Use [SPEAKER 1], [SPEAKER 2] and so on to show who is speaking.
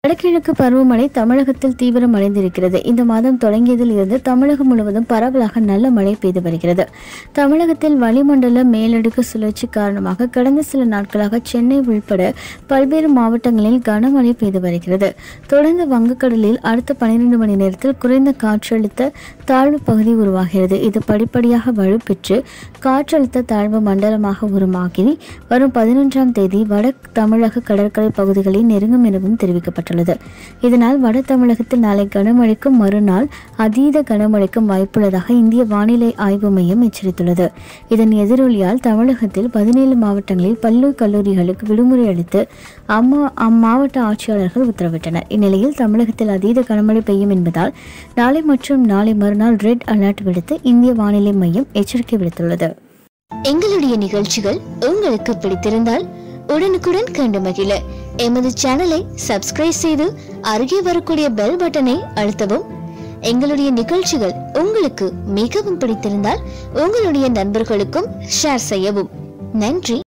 [SPEAKER 1] வடகிழக்கு பருவமழை தமிழகத்தில் தீவிரமடைந்திருக்கிறது இந்த மாதம் தொடங்கியதில் இருந்து தமிழகம் முழுவதும் பரவலாக நல்ல மழை பெய்து வருகிறது தமிழகத்தில் வளிமண்டல மேலடுக்கு சுழற்சி காரணமாக கடந்த சில நாட்களாக சென்னை உள்பட பல்வேறு மாவட்டங்களில் கனமழை பெய்து வருகிறது தொடர்ந்து வங்கக்கடலில் அடுத்த பன்னிரண்டு மணி நேரத்தில் குறைந்த காற்றழுத்த தாழ்வு பகுதி உருவாகிறது இது படிப்படியாக வலுப்பெற்று காற்றழுத்த தாழ்வு மண்டலமாக உருமாகி வரும் பதினொன்றாம் தேதி வட தமிழக கடற்கரை பகுதிகளை நெருங்கும் எனவும் தெரிவிக்கப்பட்டுள்ளது இதனால் வட தமிழகத்தில் நாளை கனமழைக்கும் மறுநாள் அதீத கனமழைக்கும் வாய்ப்புள்ளதாக இந்திய வானிலை ஆய்வு மையம் எச்சரித்துள்ளது இதன் எதிரொலியால் தமிழகத்தில் பதினேழு மாவட்டங்களில் பள்ளி கல்லூரிகளுக்கு விடுமுறை அளித்து அம்மா அம்மாவட்ட ஆட்சியாளர்கள் உத்தரவிட்டனர் இந்நிலையில் தமிழகத்தில் அதீத கனமழை பெய்யும் என்பதால் நாளை மற்றும் நாளை மறுநாள் ரெட் அலர்ட் விடுத்து இந்திய வானிலை மையம் எச்சரிக்கை விடுத்துள்ளது
[SPEAKER 2] எங்களுடைய நிகழ்ச்சிகள் உங்களுக்கு பிடித்திருந்தால் உடனுக்குடன் கண்டு மகிழ எமது சேனலை சப்ஸ்கிரைப் செய்து அருகே வரக்கூடிய பெல் பட்டனை அழுத்தவும் எங்களுடைய நிகழ்ச்சிகள் உங்களுக்கு மிகவும் பிடித்திருந்தால் உங்களுடைய நண்பர்களுக்கும் ஷேர் செய்யவும் நன்றி